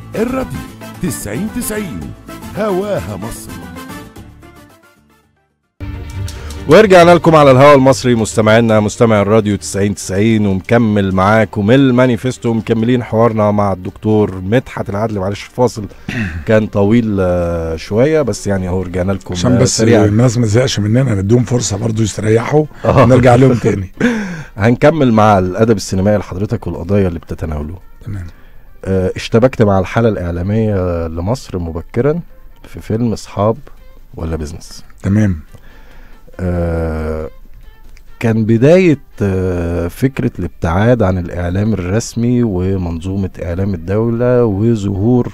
الراديو 90 90 هواها مصر ورجعنا لكم على الهواء المصري مستمعينا مستمع الراديو 90 90 ومكمل معاكم المانيفستو مكملين حوارنا مع الدكتور مدحت العدل معلش الفاصل كان طويل آه، شويه بس يعني اهو رجعنا لكم عشان آه، بس سريعا الناس ما تزهقش مننا نديهم فرصه برضو يستريحوا آه. نرجع لهم تاني هنكمل مع الادب السينمائي لحضرتك والقضايا اللي بتتناوله تمام آه، اشتبكت مع الحاله الاعلاميه لمصر مبكرا في فيلم اصحاب ولا بزنس تمام آه، كان بداية آه، فكرة الابتعاد عن الإعلام الرسمي ومنظومة إعلام الدولة وظهور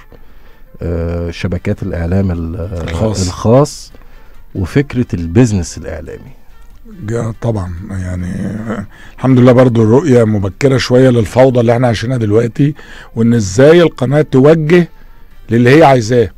آه، شبكات الإعلام ال- الخاص. الخاص وفكرة البيزنس الإعلامي جا طبعا يعني آه، الحمد لله برضو الرؤية مبكرة شوية للفوضى اللي احنا عايشينها دلوقتي وان ازاي القناة توجه للي هي عايزاه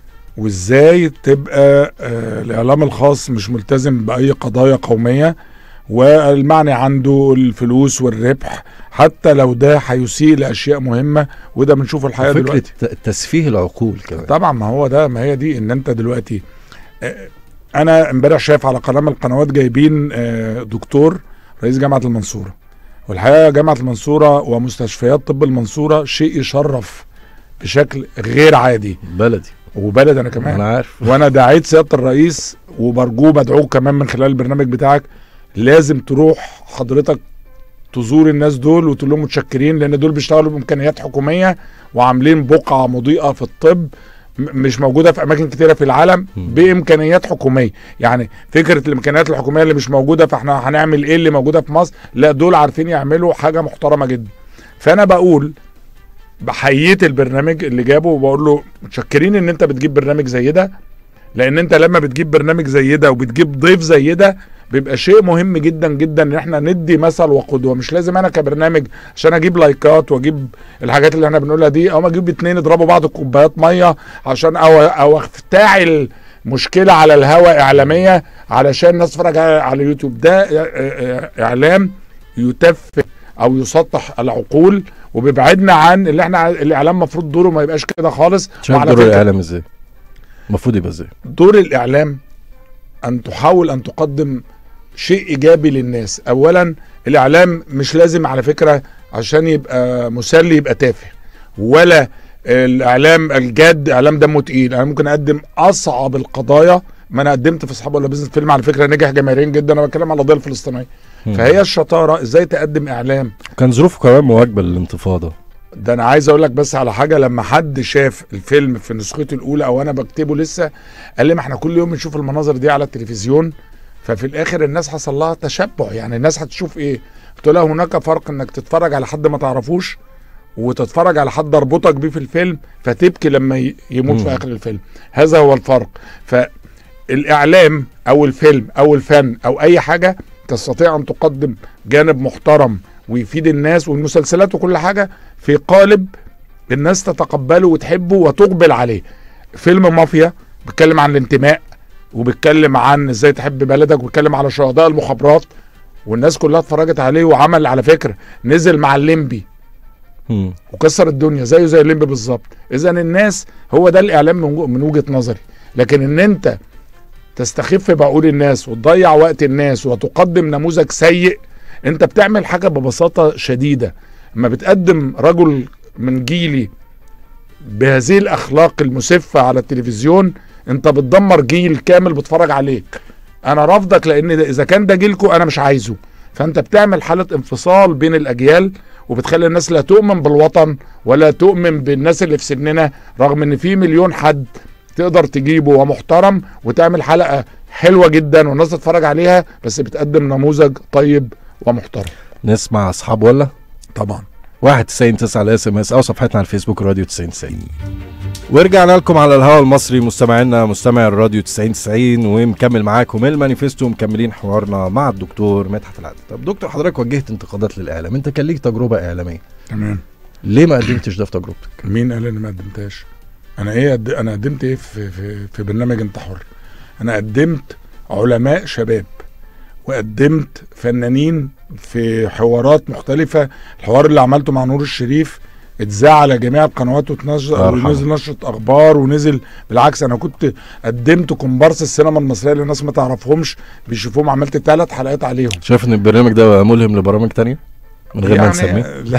وازاي تبقى آه الاعلام الخاص مش ملتزم باي قضايا قومية والمعني عنده الفلوس والربح حتى لو ده هيسيء لاشياء مهمة وده بنشوفه الحقيقة فكرة دلوقتي ت- تسفيه العقول كمان طبعا ما هو ده ما هي دي ان انت دلوقتي آه، انا امبارح شايف على قناه من القنوات جايبين آه، دكتور رئيس جامعه المنصوره والحقيقه جامعه المنصوره ومستشفيات طب المنصوره شيء يشرف بشكل غير عادي بلدي وبلد انا كمان أنا عارف وانا دعيت سياده الرئيس وبرجوه بدعوه كمان من خلال البرنامج بتاعك لازم تروح حضرتك تزور الناس دول وتقول لهم متشكرين لان دول بيشتغلوا بامكانيات حكوميه وعاملين بقعه مضيئه في الطب م- مش موجوده في اماكن كتيره في العالم مم. بامكانيات حكوميه يعني فكره الامكانيات الحكوميه اللي مش موجوده فاحنا هنعمل ايه اللي موجوده في مصر لا دول عارفين يعملوا حاجه محترمه جدا فانا بقول بحييت البرنامج اللي جابه وبقول له متشكرين ان انت بتجيب برنامج زي ده لان انت لما بتجيب برنامج زي ده وبتجيب ضيف زي ده بيبقى شيء مهم جدا جدا ان احنا ندي مثل وقدوه مش لازم انا كبرنامج عشان اجيب لايكات واجيب الحاجات اللي احنا بنقولها دي او اجيب اتنين يضربوا بعض كوبايات ميه عشان او او افتعل مشكله على الهواء اعلاميه علشان الناس تتفرج على على اليوتيوب ده اه- اه- اعلام يتفه او يسطح العقول وبيبعدنا عن اللي احنا الاعلام المفروض دوره ما يبقاش كده خالص شايف وعلى دور فكرة الإعلام إزاي المفروض يبقى إزاي دور الاعلام ان تحاول ان تقدم شيء ايجابي للناس اولا الاعلام مش لازم على فكره عشان يبقى مسلي يبقى تافه ولا الاعلام الجاد اعلام دمه تقيل انا ممكن اقدم اصعب القضايا ما انا قدمت في اصحاب ولا بزنس فيلم على فكره نجح جماهيريا جدا انا بتكلم على القضيه الفلسطينيه مم. فهي الشطاره ازاي تقدم اعلام كان ظروفه كمان مواكبة للانتفاضة ده انا عايز اقول لك بس على حاجه لما حد شاف الفيلم في نسخته الاولى او انا بكتبه لسه قال لي ما احنا كل يوم بنشوف المناظر دي على التلفزيون ففي الاخر الناس حصل لها تشبع يعني الناس هتشوف ايه قلت لها هناك فرق انك تتفرج على حد ما تعرفوش وتتفرج على حد اربطك بيه في الفيلم فتبكي لما ي- يموت مم. في اخر الفيلم هذا هو الفرق فالاعلام او الفيلم او الفن او اي حاجه تستطيع ان تقدم جانب محترم ويفيد الناس والمسلسلات وكل حاجه في قالب الناس تتقبله وتحبه وتقبل عليه فيلم مافيا بيتكلم عن الانتماء وبيتكلم عن ازاي تحب بلدك وبيتكلم على شهداء المخابرات والناس كلها اتفرجت عليه وعمل على فكره نزل مع الليمبي مم. وكسر الدنيا زيه زي الليمبي بالظبط اذا الناس هو ده الاعلام من وج- من وجهه نظري لكن ان انت تستخف بعقول الناس وتضيع وقت الناس وتقدم نموذج سيء انت بتعمل حاجه ببساطه شديده اما بتقدم رجل من جيلي بهذه الاخلاق المسفه على التلفزيون انت بتدمر جيل كامل بيتفرج عليك انا رافضك لان ده- اذا كان ده جيلكو انا مش عايزه فانت بتعمل حاله انفصال بين الاجيال وبتخلي الناس لا تؤمن بالوطن ولا تؤمن بالناس اللي في سننا رغم ان في مليون حد تقدر تجيبه ومحترم وتعمل حلقه حلوه جدا والناس تتفرج عليها بس بتقدم نموذج طيب ومحترم نسمع أصحاب ولا طبعا واحد تسعين تسعة على اس ام اس او صفحتنا على الفيسبوك راديو 90 90 ورجعنا لكم على الهواء المصري مستمعينا مستمع الراديو 90 90 ومكمل معاكم المانيفستو ومكملين حوارنا مع الدكتور مدحت العدل طب دكتور حضرتك وجهت انتقادات للاعلام انت كان ليك تجربه اعلاميه تمام ليه ما قدمتش ده في تجربتك مين قال اني ما قدمتهاش انا ايه قد... انا قدمت ايه في في, في برنامج انت حر انا قدمت علماء شباب وقدمت فنانين في حوارات مختلفة الحوار اللي عملته مع نور الشريف اتذاع على جميع القنوات واتنشر الله يرحمه. ونزل نشره اخبار ونزل بالعكس انا كنت قدمت كومبارس السينما المصريه اللي الناس ما تعرفهمش بيشوفوهم عملت ثلاث حلقات عليهم شايف ان البرنامج ده بقى ملهم لبرامج تانية من غير ما نسميه لا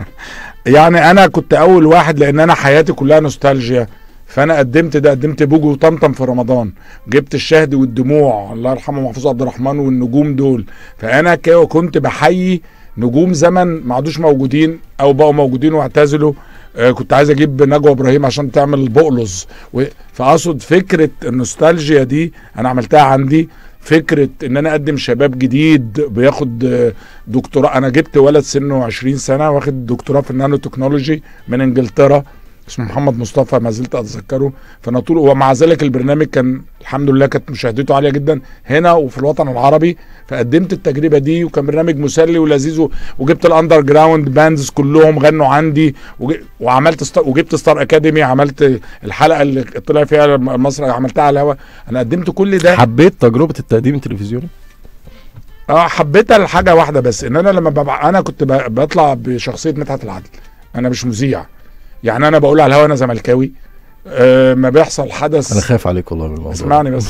يعني انا كنت اول واحد لان انا حياتي كلها نوستالجيا فانا قدمت ده قدمت بوجي وطمطم في رمضان جبت الشهد والدموع الله يرحمه محفوظ عبد الرحمن والنجوم دول فانا ك- كنت بحيي نجوم زمن ما عادوش موجودين او بقوا موجودين واعتزلوا آه كنت عايز اجيب نجوى ابراهيم عشان تعمل بقلص و- فاقصد فكره النوستالجيا دي انا عملتها عندي فكره ان انا اقدم شباب جديد بياخد آه، دكتوراه انا جبت ولد سنه 20 سنه واخد دكتوراه في النانو تكنولوجي من انجلترا اسمه محمد مصطفى ما زلت اتذكره فانا طول ومع ذلك البرنامج كان الحمد لله كانت مشاهدته عاليه جدا هنا وفي الوطن العربي فقدمت التجربه دي وكان برنامج مسلي ولذيذ و- وجبت الاندر جراوند باندز كلهم غنوا عندي وج- وعملت ستار وجبت ستار اكاديمي عملت الحلقه اللي طلع فيها مصر عملتها على الهواء انا قدمت كل ده حبيت تجربه التقديم التلفزيوني اه حبيتها لحاجه واحده بس ان انا لما ببقى انا كنت ب- بطلع بشخصيه مدحت العدل انا مش مذيع يعني انا بقول على الهوا انا زملكاوي آه ما بيحصل حدث انا خايف عليك والله من الموضوع ده. اسمعني بس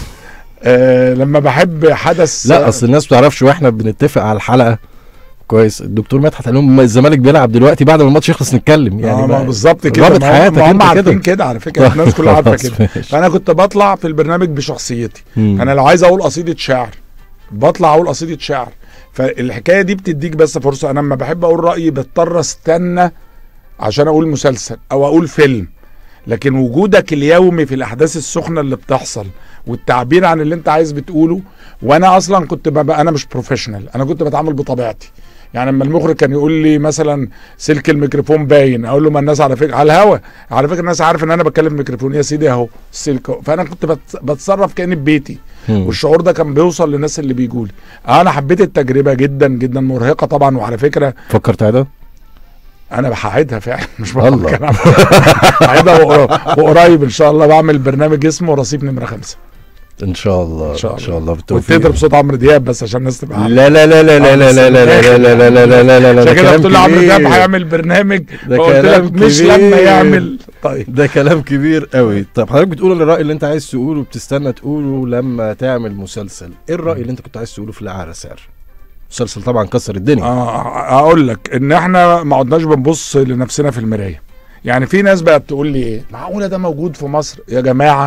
آه لما بحب حدث لا اصل الناس ما بتعرفش واحنا بنتفق على الحلقه كويس الدكتور مدحت قال لهم الزمالك بيلعب دلوقتي بعد ما الماتش يخلص نتكلم يعني يعني ما ما- بالظبط كده رابط ما هم- حياتك ما هم انت عارفين كده. كده على فكره الناس كلها عارفه خلاص كده ماشي. فانا كنت بطلع في البرنامج بشخصيتي مم. انا لو عايز اقول قصيده شعر بطلع اقول قصيده شعر فالحكايه دي بتديك بس فرصه انا لما بحب اقول رايي بضطر استنى عشان اقول مسلسل او اقول فيلم لكن وجودك اليومي في الاحداث السخنه اللي بتحصل والتعبير عن اللي انت عايز بتقوله وانا اصلا كنت ببقى انا مش بروفيشنال انا كنت بتعامل بطبيعتي يعني لما المخرج كان يقول لي مثلا سلك الميكروفون باين اقول له ما الناس على فكره على الهوا على فكره الناس عارفه ان انا بتكلم ميكروفون يا سيدي اهو السلك أهو. فانا كنت بت- بتصرف كاني في بيتي مم. والشعور ده كان بيوصل للناس اللي بيجوا لي انا حبيت التجربه جدا جدا مرهقه طبعا وعلى فكره فكرت تعيدها انا هعيدها فعلا مش الله. بفكر هعيدها وقر- وقريب ان شاء الله بعمل برنامج اسمه رصيف نمره خمسة ان شاء الله إن شاء ان شاء الله. الله بالتوفيق وتضرب صوت عمرو دياب بس عشان الناس تبقى عارفة. لا لا لا لا لا لا لا لا لا لا لا لا لا لا لا لا عشان ده كده كلام بتقول لي عمرو دياب كبير. هيعمل برنامج ده فقلت كلام لك مش كبير. لما يعمل طيب ده كلام كبير قوي طب حضرتك بتقول الرأي اللي انت عايز تقوله بتستنى تقوله لما تعمل مسلسل ايه الرأي اللي انت كنت عايز تقوله في العارة سعر مسلسل طبعا كسر الدنيا آه اقول لك ان احنا ما عدناش بنبص لنفسنا في المرايه يعني في ناس بقى بتقول لي ايه معقوله ده موجود في مصر يا جماعه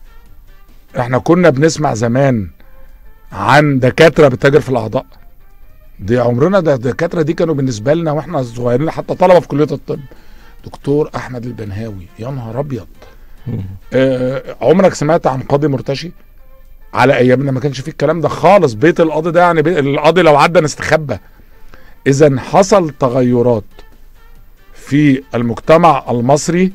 احنا كنا بنسمع زمان عن دكاتره بتتاجر في الاعضاء دي عمرنا ده الدكاتره دي كانوا بالنسبه لنا واحنا صغيرين حتى طلبه في كليه الطب دكتور احمد البنهاوي يا نهار ابيض مم. آه عمرك سمعت عن قاضي مرتشي على ايامنا ما كانش فيه الكلام ده خالص بيت القاضي ده يعني بي... القاضي لو عدى نستخبى اذا حصل تغيرات في المجتمع المصري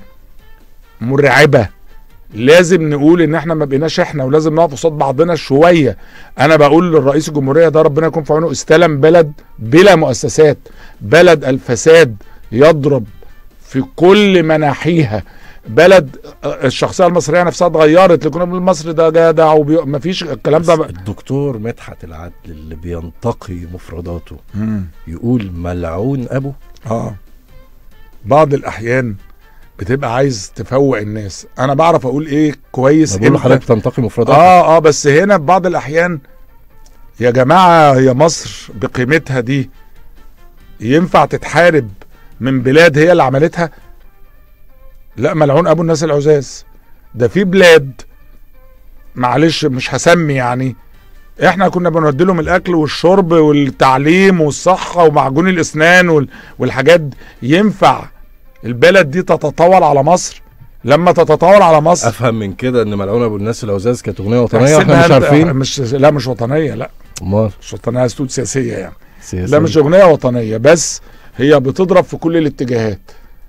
مرعبه لازم نقول ان احنا ما بقيناش احنا ولازم نقف قصاد بعضنا شويه انا بقول للرئيس الجمهوريه ده ربنا يكون في عونه استلم بلد بلا مؤسسات بلد الفساد يضرب في كل مناحيها بلد آه، الشخصيه المصريه نفسها اتغيرت اللي كنا بنقول مصر ده جدع وبي... مفيش الكلام بس ده بقى. الدكتور مدحت العدل اللي بينتقي مفرداته مم. يقول ملعون ابو اه بعض الاحيان بتبقى عايز تفوق الناس انا بعرف اقول ايه كويس ما بقول إمتى. لحضرتك بتنتقي مفرداتك اه اه بس هنا في بعض الاحيان يا جماعه هي مصر بقيمتها دي ينفع تتحارب من بلاد هي اللي عملتها لا ملعون ابو الناس العزاز ده في بلاد معلش مش هسمي يعني احنا كنا بنودي لهم الاكل والشرب والتعليم والصحه ومعجون الاسنان وال- والحاجات دي. ينفع البلد دي تتطاول على مصر لما تتطاول على مصر افهم من كده ان ملعون ابو الناس العزاز كانت اغنيه وطنيه احسبها واحنا مش أنت- عارفين مش لا مش وطنيه لا امال مش وطنيه اسلوب سياسيه يعني سياسة. لا مش اغنيه وطنيه بس هي بتضرب في كل الاتجاهات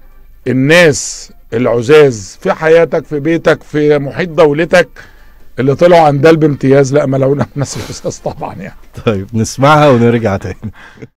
الناس العزاز في حياتك في بيتك في محيط دولتك اللي طلعوا عن ده بامتياز لا ملعون ناس العزاز طبعا يعني طيب نسمعها ونرجع تاني